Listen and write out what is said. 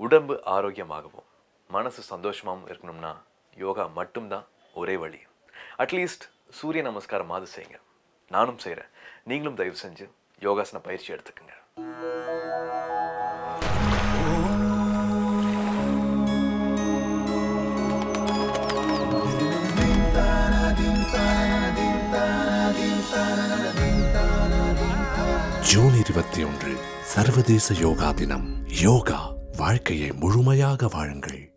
உடம்பு ஆரோக்கியமாகவும் மனசு சந்தோஷமாகவும் இருக்கணும்னா யோகா மட்டும்தான் ஒரே வழி அட்லீஸ்ட் சூரிய நமஸ்காரமாவது செய்யுங்க நானும் செய்கிறேன் நீங்களும் தயவு செஞ்சு யோகாசன பயிற்சி எடுத்துக்கங்க ஜூன் இருபத்தி ஒன்று சர்வதேச யோகா தினம் யோகா வாழ்க்கையை முழுமையாக வாழுங்கள்